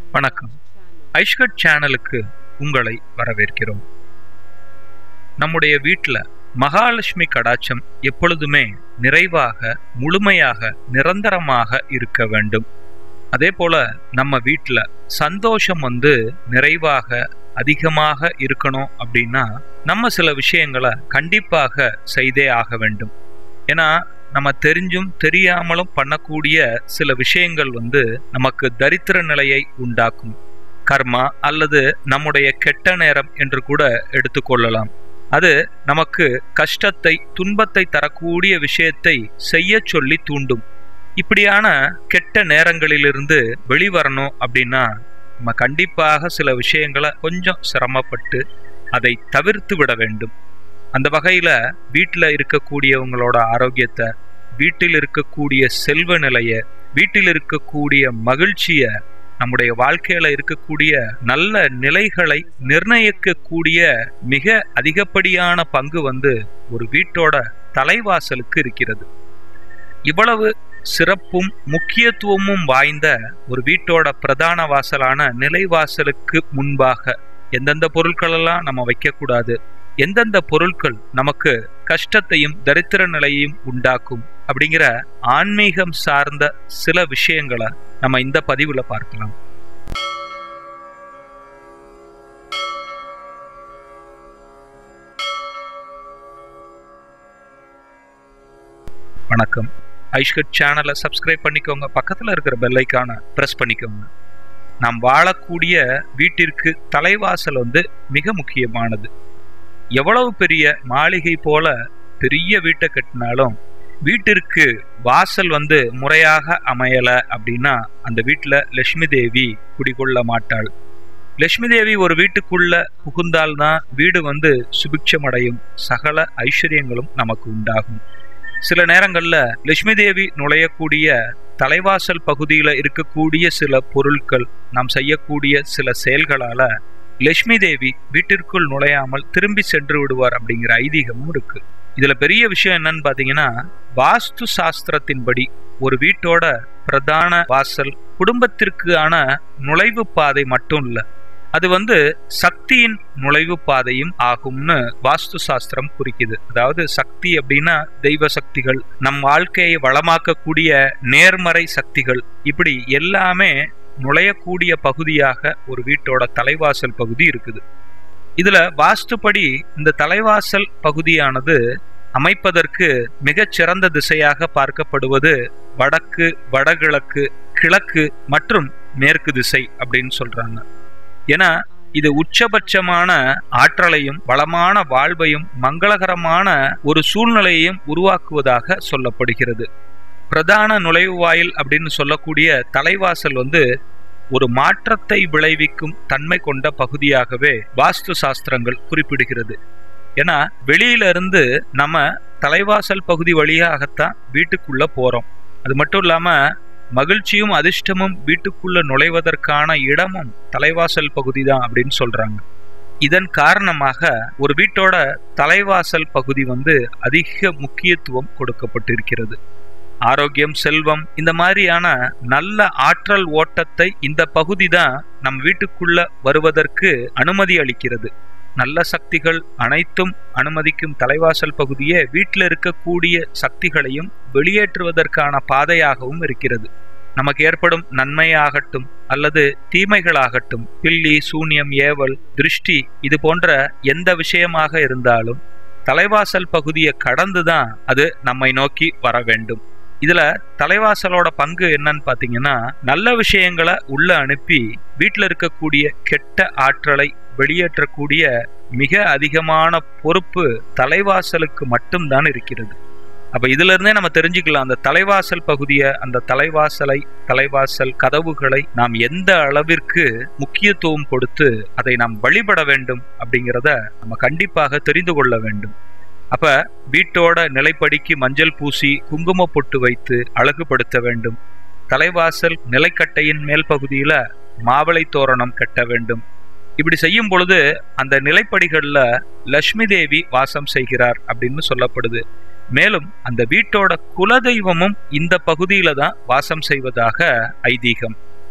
வணக்கம் ஐஷ்கட் சேனலுக்கு உங்களை வரவேற்கிறோம் நம்முடைய வீட்டில் மகாலட்சுமி கடாட்சம் எப்பொழுதுமே நிறைவாக முழுமையாக நிரந்தரமாக இருக்க வேண்டும் அதே போல நம்ம வீட்டில் சந்தோஷம் வந்து நிறைவாக அதிகமாக இருக்கணும் அப்படின்னா நம்ம சில விஷயங்களை கண்டிப்பாக செய்தே ஆக வேண்டும் ஏன்னா நம்ம தெரிஞ்சும் தெரியாமலும் பண்ணக்கூடிய சில விஷயங்கள் வந்து நமக்கு தரித்திர நிலையை உண்டாக்கும் கர்மா அல்லது நம்முடைய கெட்ட நேரம் என்று கூட எடுத்துக்கொள்ளலாம் அது நமக்கு கஷ்டத்தை துன்பத்தை தரக்கூடிய விஷயத்தை செய்ய சொல்லி தூண்டும் இப்படியான கெட்ட நேரங்களிலிருந்து வெளிவரணும் அப்படின்னா நம்ம கண்டிப்பாக சில விஷயங்களை கொஞ்சம் சிரமப்பட்டு அதை தவிர்த்து விட வேண்டும் அந்த வகையில் வீட்டில் இருக்கக்கூடியவங்களோட ஆரோக்கியத்தை வீட்டில் இருக்கக்கூடிய செல்வ நிலையை வீட்டில் இருக்கக்கூடிய மகிழ்ச்சியை நம்முடைய வாழ்க்கையில இருக்கக்கூடிய நல்ல நிலைகளை நிர்ணயிக்கக்கூடிய மிக அதிகப்படியான பங்கு வந்து ஒரு வீட்டோட தலைவாசலுக்கு இருக்கிறது இவ்வளவு சிறப்பும் முக்கியத்துவமும் வாய்ந்த ஒரு வீட்டோட பிரதான வாசலான நிலைவாசலுக்கு முன்பாக எந்தெந்த பொருட்களெல்லாம் நம்ம வைக்கக்கூடாது எந்தெந்த பொருட்கள் நமக்கு கஷ்டத்தையும் தரித்திர நிலையையும் உண்டாக்கும் அப்படிங்கிற ஆன்மீகம் சார்ந்த சில விஷயங்களை நம்ம இந்த பதிவுல பார்க்கலாம் வணக்கம் ஐஷ்கட் சேனலை சப்ஸ்கிரைப் பண்ணிக்கோங்க பக்கத்தில் இருக்கிற பெல்லைக்கான ப்ரெஸ் பண்ணிக்கோங்க நாம் வாழக்கூடிய வீட்டிற்கு தலைவாசல் வந்து மிக முக்கியமானது எவ்வளவு பெரிய மாளிகை போல பெரிய வீட்டை கட்டினாலும் வீட்டிற்கு வாசல் வந்து முறையாக அமையல அப்படின்னா அந்த வீட்டில் லட்சுமி தேவி குடிகொள்ள மாட்டாள் லட்சுமி தேவி ஒரு வீட்டுக்குள்ள புகுந்தால்தான் வீடு வந்து சுபிக்ஷம் அடையும் சகல ஐஸ்வர்யங்களும் நமக்கு உண்டாகும் சில நேரங்களில் லட்சுமி தேவி நுழையக்கூடிய தலைவாசல் பகுதியில் இருக்கக்கூடிய சில பொருட்கள் நாம் செய்யக்கூடிய சில செயல்களால லட்சுமி தேவி வீட்டிற்குள் நுழையாமல் திரும்பி சென்று விடுவார் அப்படிங்கிற ஐதீகமும் இருக்கு இதுல பெரிய விஷயம் என்னன்னு பாத்தீங்கன்னா வாஸ்து சாஸ்திரத்தின்படி ஒரு வீட்டோட பிரதான வாசல் குடும்பத்திற்கான நுழைவு பாதை மட்டும் இல்ல அது வந்து சக்தியின் நுழைவு பாதையும் ஆகும்னு வாஸ்து சாஸ்திரம் குறிக்குது அதாவது சக்தி அப்படின்னா தெய்வ சக்திகள் நம் வாழ்க்கையை வளமாக்கக்கூடிய நேர்மறை சக்திகள் இப்படி எல்லாமே நுழையக்கூடிய பகுதியாக ஒரு வீட்டோட தலைவாசல் பகுதி இருக்குது இதுல வாஸ்துப்படி இந்த தலைவாசல் பகுதியானது அமைப்பதற்கு மிகச் சிறந்த திசையாக பார்க்கப்படுவது வடக்கு வடகிழக்கு கிழக்கு மற்றும் மேற்கு திசை அப்படின்னு சொல்றாங்க ஏன்னா இது உச்சபட்சமான ஆற்றலையும் வளமான வாழ்வையும் மங்களகரமான ஒரு சூழ்நிலையையும் உருவாக்குவதாக சொல்லப்படுகிறது பிரதான நுழைவாயில் அப்படின்னு சொல்லக்கூடிய தலைவாசல் வந்து ஒரு மாற்றத்தை விளைவிக்கும் தன்மை கொண்ட பகுதியாகவே வாஸ்து சாஸ்திரங்கள் குறிப்பிடுகிறது ஏன்னா வெளியில இருந்து நம்ம தலைவாசல் பகுதி வழியாகத்தான் வீட்டுக்குள்ள போறோம் அது மட்டும் இல்லாம மகிழ்ச்சியும் அதிர்ஷ்டமும் வீட்டுக்குள்ள நுழைவதற்கான இடமும் தலைவாசல் பகுதி தான் அப்படின்னு சொல்றாங்க இதன் காரணமாக ஒரு வீட்டோட தலைவாசல் பகுதி வந்து அதிக முக்கியத்துவம் கொடுக்கப்பட்டிருக்கிறது ஆரோக்கியம் செல்வம் இந்த மாதிரியான நல்ல ஆற்றல் ஓட்டத்தை இந்த பகுதி தான் நம் வீட்டுக்குள்ள வருவதற்கு அனுமதி அளிக்கிறது நல்ல சக்திகள் அனைத்தும் அனுமதிக்கும் தலைவாசல் பகுதியே வீட்டில் இருக்கக்கூடிய சக்திகளையும் வெளியேற்றுவதற்கான பாதையாகவும் இருக்கிறது நமக்கு ஏற்படும் நன்மையாகட்டும் அல்லது தீமைகளாகட்டும் பில்லி சூன்யம் ஏவல் திருஷ்டி இது போன்ற எந்த விஷயமாக இருந்தாலும் தலைவாசல் பகுதியை கடந்துதான் அது நம்மை நோக்கி வர வேண்டும் இதுல தலைவாசலோட பங்கு என்னன்னு பாத்தீங்கன்னா நல்ல விஷயங்களை உள்ள அனுப்பி வீட்டில் இருக்கக்கூடிய கெட்ட ஆற்றலை வெளியேற்றக்கூடிய மிக அதிகமான பொறுப்பு தலைவாசலுக்கு மட்டும்தான் இருக்கிறது அப்ப இதுல இருந்தே நம்ம தெரிஞ்சுக்கலாம் அந்த தலைவாசல் பகுதியை அந்த தலைவாசலை தலைவாசல் கதவுகளை நாம் எந்த அளவிற்கு முக்கியத்துவம் கொடுத்து அதை நாம் வழிபட வேண்டும் அப்படிங்கிறத நம்ம கண்டிப்பாக தெரிந்து கொள்ள வேண்டும் அப்ப வீட்டோட நிலைப்படிக்கு மஞ்சள் பூசி குங்கும பொட்டு வைத்து அழகுபடுத்த வேண்டும் தலைவாசல் நிலைக்கட்டையின் மேல் பகுதியில மாவளை தோரணம் கட்ட வேண்டும் இப்படி செய்யும் பொழுது அந்த நிலைப்படிகள்ல லட்சுமி தேவி வாசம் செய்கிறார் அப்படின்னு சொல்லப்படுது மேலும் அந்த வீட்டோட குலதெய்வமும் இந்த பகுதியில தான் வாசம் செய்வதாக ஐதீகம்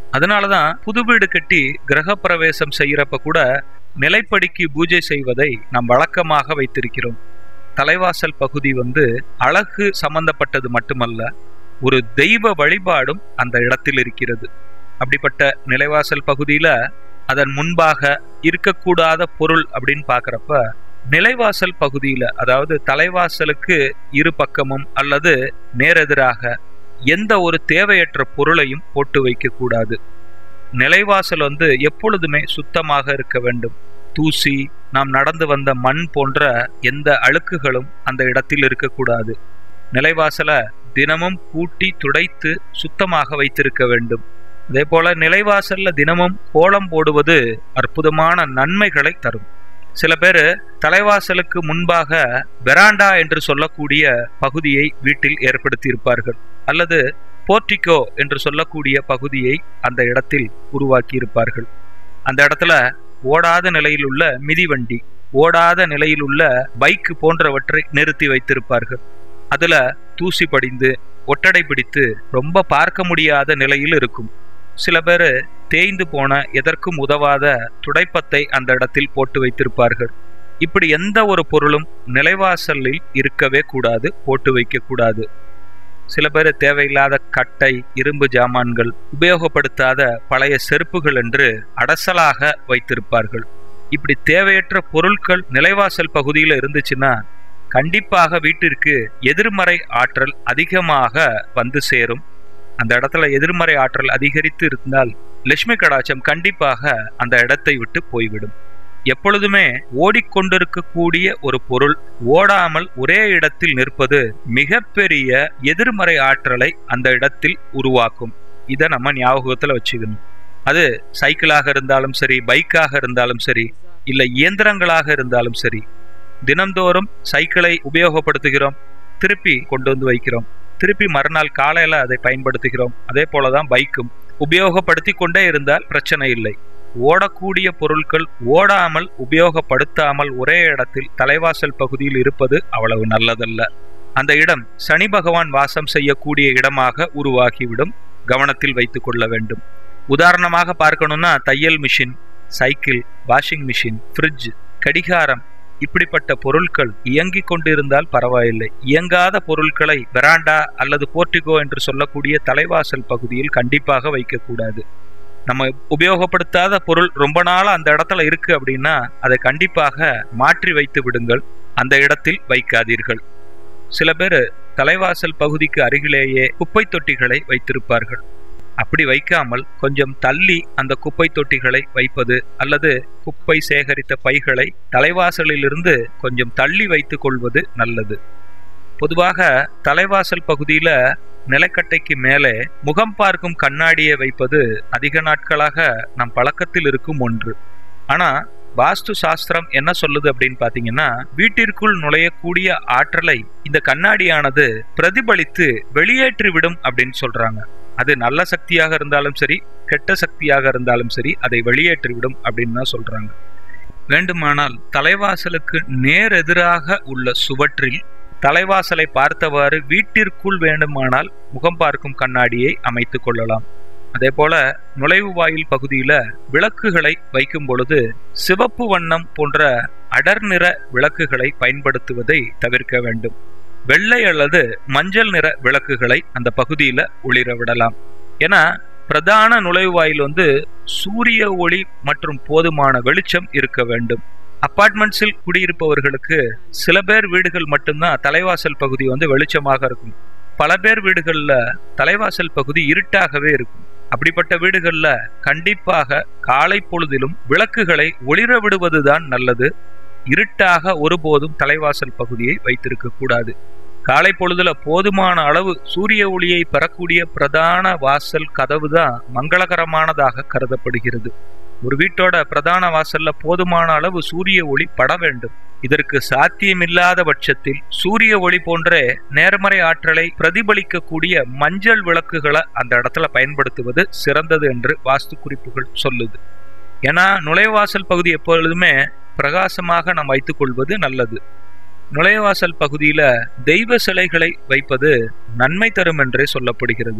அதனாலதான் புது வீடு கட்டி கிரகப்பிரவேசம் செய்யறப்ப கூட நிலைப்படிக்கு பூஜை செய்வதை நாம் வழக்கமாக வைத்திருக்கிறோம் தலைவாசல் பகுதி வந்து அழகு சம்பந்தப்பட்டது மட்டுமல்ல ஒரு தெய்வ வழிபாடும் அந்த இடத்தில் இருக்கிறது அப்படிப்பட்ட நிலைவாசல் பகுதியில அதன் முன்பாக இருக்கக்கூடாத பொருள் அப்படின்னு பாக்குறப்ப நிலைவாசல் பகுதியில அதாவது தலைவாசலுக்கு இரு பக்கமும் அல்லது நேரெதிராக எந்த ஒரு தேவையற்ற பொருளையும் போட்டு வைக்க கூடாது நிலைவாசல் வந்து எப்பொழுதுமே சுத்தமாக இருக்க வேண்டும் தூசி நாம் நடந்து வந்த மண் போன்ற எந்த அழுக்குகளும் அந்த இடத்தில் இருக்கக்கூடாது நிலைவாசல தினமும் கூட்டி துடைத்து சுத்தமாக வைத்திருக்க வேண்டும் அதே போல நிலைவாசல்ல தினமும் கோலம் போடுவது அற்புதமான நன்மைகளை தரும் சில பேர் தலைவாசலுக்கு முன்பாக வெராண்டா என்று சொல்லக்கூடிய பகுதியை வீட்டில் ஏற்படுத்தி இருப்பார்கள் அல்லது போர்டிகோ என்று சொல்லக்கூடிய பகுதியை அந்த இடத்தில் உருவாக்கி இருப்பார்கள் அந்த இடத்துல ஓடாத நிலையில் உள்ள மிதிவண்டி ஓடாத நிலையில் உள்ள பைக் போன்றவற்றை நிறுத்தி வைத்திருப்பார்கள் அதுல தூசி படிந்து ஒட்டடை பிடித்து ரொம்ப பார்க்க முடியாத நிலையில் இருக்கும் சில பேர் தேய்ந்து போன எதற்கும் உதவாத துடைப்பத்தை அந்த இடத்தில் போட்டு வைத்திருப்பார்கள் இப்படி எந்த ஒரு பொருளும் நிலைவாசலில் இருக்கவே கூடாது போட்டு வைக்க கூடாது சில பேர் தேவையில்லாத கட்டை இரும்பு ஜாமான்கள் உபயோகப்படுத்தாத பழைய செருப்புகள் என்று அடசலாக வைத்திருப்பார்கள் இப்படி தேவையற்ற பொருட்கள் நிலைவாசல் பகுதியில் இருந்துச்சுன்னா கண்டிப்பாக வீட்டிற்கு எதிர்மறை ஆற்றல் அதிகமாக வந்து சேரும் அந்த இடத்துல எதிர்மறை ஆற்றல் அதிகரித்து இருந்தால் லட்சுமி கடாச்சம் கண்டிப்பாக அந்த இடத்தை விட்டு போய்விடும் எப்பொழுதுமே ஓடிக்கொண்டிருக்கக்கூடிய ஒரு பொருள் ஓடாமல் ஒரே இடத்தில் நிற்பது மிகப்பெரிய எதிர்மறை ஆற்றலை அந்த இடத்தில் உருவாக்கும் இதை நம்ம ஞாபகத்துல வச்சுக்கணும் அது சைக்கிளாக இருந்தாலும் சரி பைக்காக இருந்தாலும் சரி இல்லை இயந்திரங்களாக இருந்தாலும் சரி தினந்தோறும் சைக்கிளை உபயோகப்படுத்துகிறோம் திருப்பி கொண்டு வந்து வைக்கிறோம் திருப்பி மறுநாள் காலையில அதை பயன்படுத்துகிறோம் அதே போலதான் பைக்கும் உபயோகப்படுத்தி கொண்டே இருந்தால் பிரச்சனை இல்லை ஓடக்கூடிய பொருட்கள் ஓடாமல் உபயோகப்படுத்தாமல் ஒரே இடத்தில் தலைவாசல் பகுதியில் இருப்பது அவ்வளவு நல்லதல்ல அந்த இடம் சனி பகவான் வாசம் செய்யக்கூடிய இடமாக உருவாகிவிடும் கவனத்தில் வைத்துக் கொள்ள வேண்டும் உதாரணமாக பார்க்கணும்னா தையல் machine cycle washing machine fridge கடிகாரம் இப்படிப்பட்ட பொருட்கள் இயங்கிக் கொண்டிருந்தால் பரவாயில்லை இயங்காத பொருட்களை வெராண்டா அல்லது போர்டிகோ என்று சொல்லக்கூடிய தலைவாசல் பகுதியில் கண்டிப்பாக வைக்கக்கூடாது நம்ம உபயோகப்படுத்தாத பொருள் ரொம்ப நாளா அந்த இடத்துல இருக்கு அப்படின்னா அதை கண்டிப்பாக மாற்றி வைத்து விடுங்கள் அந்த இடத்தில் வைக்காதீர்கள் சில பேர் தலைவாசல் பகுதிக்கு அருகிலேயே குப்பை தொட்டிகளை வைத்திருப்பார்கள் அப்படி வைக்காமல் கொஞ்சம் தள்ளி அந்த குப்பை தொட்டிகளை வைப்பது அல்லது குப்பை சேகரித்த பைகளை தலைவாசலிலிருந்து கொஞ்சம் தள்ளி வைத்துக் கொள்வது நல்லது பொதுவாக தலைவாசல் பகுதியில நிலக்கட்டைக்கு மேலே முகம் பார்க்கும் கண்ணாடியை வைப்பது அதிக நாட்களாக நம் பழக்கத்தில் இருக்கும் ஒன்று ஆனா வாஸ்து சாஸ்திரம் என்ன சொல்லுது அப்படின்னு பாத்தீங்கன்னா வீட்டிற்குள் நுழையக்கூடிய ஆற்றலை இந்த கண்ணாடியானது பிரதிபலித்து வெளியேற்றி விடும் அப்படின்னு சொல்றாங்க அது நல்ல சக்தியாக இருந்தாலும் சரி கெட்ட சக்தியாக இருந்தாலும் சரி அதை வெளியேற்றிவிடும் அப்படின்னு தான் சொல்றாங்க வேண்டுமானால் தலைவாசலுக்கு நேர் எதிராக உள்ள சுவற்றில் தலைவாசலை பார்த்தவாறு வீட்டிற்குள் வேண்டுமானால் முகம் பார்க்கும் கண்ணாடியை அமைத்துக் கொள்ளலாம் அதே போல நுழைவு வாயில் பகுதியில விளக்குகளை வைக்கும் பொழுது சிவப்பு வண்ணம் போன்ற அடர் நிற விளக்குகளை பயன்படுத்துவதை தவிர்க்க வேண்டும் வெள்ளை அல்லது மஞ்சள் நிற விளக்குகளை அந்த பகுதியில ஒளிர விடலாம் ஏன்னா பிரதான நுழைவாயில் வந்து சூரிய ஒளி மற்றும் போதுமான வெளிச்சம் இருக்க வேண்டும் அப்பார்ட்மெண்ட்ஸில் குடியிருப்பவர்களுக்கு சில பேர் வீடுகள் மட்டும்தான் தலைவாசல் பகுதி வந்து வெளிச்சமாக இருக்கும் பல பேர் வீடுகள்ல தலைவாசல் பகுதி இருட்டாகவே இருக்கும் அப்படிப்பட்ட வீடுகள்ல கண்டிப்பாக காலை பொழுதிலும் விளக்குகளை ஒளிர விடுவதுதான் நல்லது இருட்டாக ஒருபோதும் தலைவாசல் பகுதியை வைத்திருக்க கூடாது காலை பொழுதுல போதுமான அளவு சூரிய ஒளியை பெறக்கூடிய பிரதான வாசல் கதவு தான் மங்களகரமானதாக கருதப்படுகிறது ஒரு வீட்டோட பிரதான வாசல்ல போதுமான அளவு சூரிய ஒளி பட வேண்டும் இதற்கு சாத்தியமில்லாத பட்சத்தில் சூரிய ஒளி போன்ற நேர்மறை ஆற்றலை பிரதிபலிக்கக்கூடிய மஞ்சள் விளக்குகளை அந்த இடத்துல பயன்படுத்துவது சிறந்தது என்று வாஸ்து குறிப்புகள் சொல்லுது ஏன்னா நுழைவாசல் பகுதி எப்பொழுதுமே பிரகாசமாக நாம் வைத்துக் கொள்வது நல்லது நுழைவாசல் பகுதியில தெய்வ சிலைகளை வைப்பது நன்மை தரும் என்றே சொல்லப்படுகிறது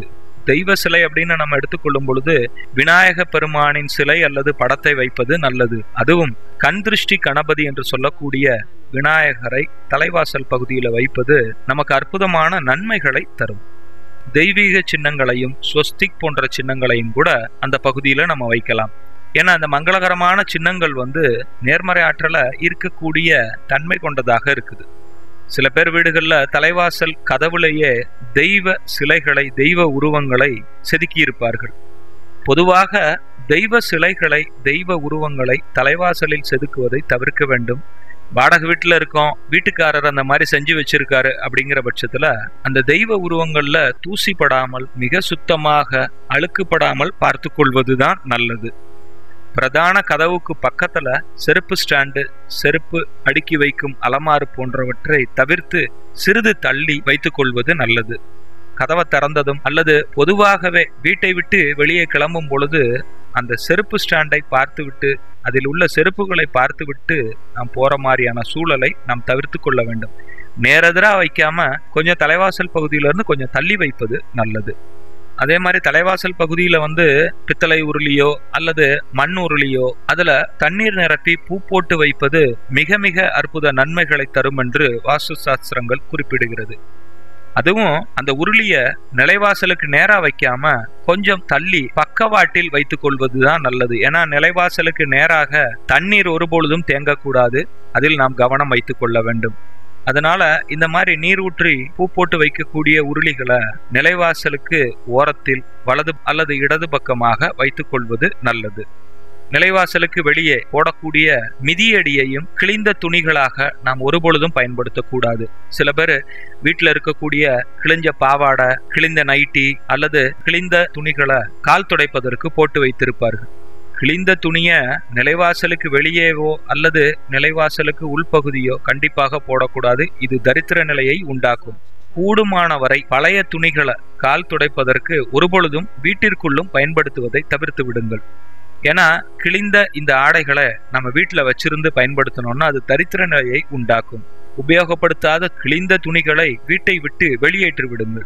தெய்வ சிலை அப்படின்னு நம்ம எடுத்துக்கொள்ளும் பொழுது விநாயக பெருமானின் சிலை அல்லது படத்தை வைப்பது நல்லது அதுவும் கண் திருஷ்டி கணபதி என்று சொல்லக்கூடிய விநாயகரை தலைவாசல் பகுதியில் வைப்பது நமக்கு அற்புதமான நன்மைகளை தரும் தெய்வீக சின்னங்களையும் ஸ்வஸ்திக் போன்ற சின்னங்களையும் கூட அந்த பகுதியில நம்ம வைக்கலாம் ஏன்னா அந்த மங்களகரமான சின்னங்கள் வந்து நேர்மறை ஆற்றல இருக்கக்கூடிய தன்மை கொண்டதாக இருக்குது சில பேர் வீடுகளில் தலைவாசல் கதவுலேயே தெய்வ சிலைகளை தெய்வ உருவங்களை செதுக்கி இருப்பார்கள் பொதுவாக தெய்வ சிலைகளை தெய்வ உருவங்களை தலைவாசலில் செதுக்குவதை தவிர்க்க வேண்டும் வாடகை வீட்டில் இருக்கோம் வீட்டுக்காரர் அந்த மாதிரி செஞ்சு வச்சிருக்காரு அப்படிங்கிற பட்சத்துல அந்த தெய்வ உருவங்கள்ல தூசிப்படாமல் மிக சுத்தமாக அழுக்குப்படாமல் பார்த்து கொள்வதுதான் நல்லது பிரதான கதவுக்கு பக்கத்துல செருப்பு ஸ்டாண்டு செருப்பு அடுக்கி வைக்கும் அலமாறு போன்றவற்றை தவிர்த்து சிறிது தள்ளி வைத்துக் கொள்வது நல்லது கதவை திறந்ததும் அல்லது பொதுவாகவே வீட்டை விட்டு வெளியே கிளம்பும் பொழுது அந்த செருப்பு ஸ்டாண்டை பார்த்துவிட்டு அதில் உள்ள செருப்புகளை பார்த்துவிட்டு நாம் போற மாதிரியான சூழலை நாம் தவிர்த்து கொள்ள வேண்டும் நேரெதிரா வைக்காம கொஞ்சம் தலைவாசல் பகுதியிலிருந்து கொஞ்சம் தள்ளி வைப்பது நல்லது அதே மாதிரி தலைவாசல் பகுதியில வந்து பித்தளை உருளியோ அல்லது மண் உருளியோ அதுல தண்ணீர் நிரப்பி பூ போட்டு வைப்பது மிக மிக அற்புத நன்மைகளை தரும் என்று வாஸ்து சாஸ்திரங்கள் குறிப்பிடுகிறது அதுவும் அந்த உருளிய நிலைவாசலுக்கு நேரா வைக்காம கொஞ்சம் தள்ளி பக்கவாட்டில் வைத்துக் கொள்வதுதான் நல்லது ஏன்னா நிலைவாசலுக்கு நேராக தண்ணீர் ஒருபொழுதும் தேங்கக்கூடாது அதில் நாம் கவனம் வைத்துக் கொள்ள வேண்டும் அதனால இந்த மாதிரி நீர் ஊற்றி பூ போட்டு வைக்கக்கூடிய உருளிகளை நிலைவாசலுக்கு ஓரத்தில் வலது அல்லது இடது பக்கமாக வைத்துக் கொள்வது நல்லது நிலைவாசலுக்கு வெளியே போடக்கூடிய மிதியடியையும் கிழிந்த துணிகளாக நாம் ஒருபொழுதும் பயன்படுத்தக்கூடாது சில பேர் வீட்டில் இருக்கக்கூடிய கிழிஞ்ச பாவாடை கிழிந்த நைட்டி அல்லது கிழிந்த துணிகளை கால் துடைப்பதற்கு போட்டு வைத்திருப்பார்கள் கிழிந்த துணிய நிலைவாசலுக்கு வெளியேவோ அல்லது நிலைவாசலுக்கு உள்பகுதியோ கண்டிப்பாக போடக்கூடாது இது தரித்திர நிலையை உண்டாக்கும் கூடுமான வரை பழைய துணிகளை கால் துடைப்பதற்கு ஒருபொழுதும் வீட்டிற்குள்ளும் பயன்படுத்துவதை தவிர்த்து விடுங்கள் ஏன்னா கிழிந்த இந்த ஆடைகளை நம்ம வீட்டில் வச்சிருந்து பயன்படுத்தணும்னா அது தரித்திர நிலையை உண்டாக்கும் உபயோகப்படுத்தாத கிழிந்த துணிகளை வீட்டை விட்டு வெளியேற்றி விடுங்கள்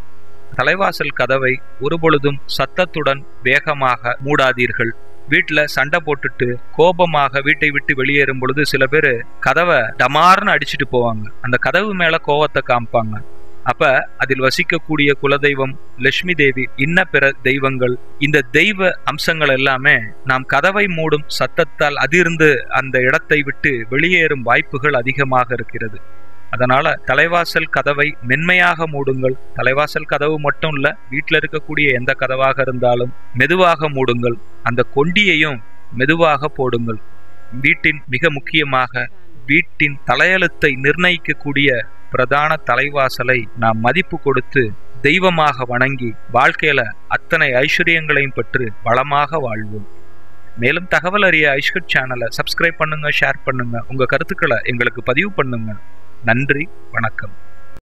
தலைவாசல் கதவை ஒருபொழுதும் சத்தத்துடன் வேகமாக மூடாதீர்கள் வீட்டில் சண்டை போட்டுட்டு கோபமாக வீட்டை விட்டு வெளியேறும் பொழுது சில பேர் கதவை டமார்னு அடிச்சுட்டு போவாங்க அந்த கதவு மேல கோவத்தை காமிப்பாங்க அப்ப அதில் வசிக்கக்கூடிய குலதெய்வம் லட்சுமி தேவி இன்ன பிற தெய்வங்கள் இந்த தெய்வ அம்சங்கள் எல்லாமே நாம் கதவை மூடும் சத்தத்தால் அதிர்ந்து அந்த இடத்தை விட்டு வெளியேறும் வாய்ப்புகள் அதிகமாக இருக்கிறது அதனால தலைவாசல் கதவை மென்மையாக மூடுங்கள் தலைவாசல் கதவு மட்டும் இல்ல வீட்டில் இருக்கக்கூடிய எந்த கதவாக இருந்தாலும் மெதுவாக மூடுங்கள் அந்த கொண்டியையும் மெதுவாக போடுங்கள் வீட்டின் மிக முக்கியமாக வீட்டின் தலையெழுத்தை நிர்ணயிக்கக்கூடிய பிரதான தலைவாசலை நாம் மதிப்பு கொடுத்து தெய்வமாக வணங்கி வாழ்க்கையில அத்தனை ஐஸ்வர்யங்களையும் பெற்று வளமாக வாழ்வோம் மேலும் தகவல் அறிய ஐஷ்கட் சேனலை சப்ஸ்கிரைப் பண்ணுங்க ஷேர் பண்ணுங்க உங்க கருத்துக்களை எங்களுக்கு பதிவு பண்ணுங்க நன்றி வணக்கம்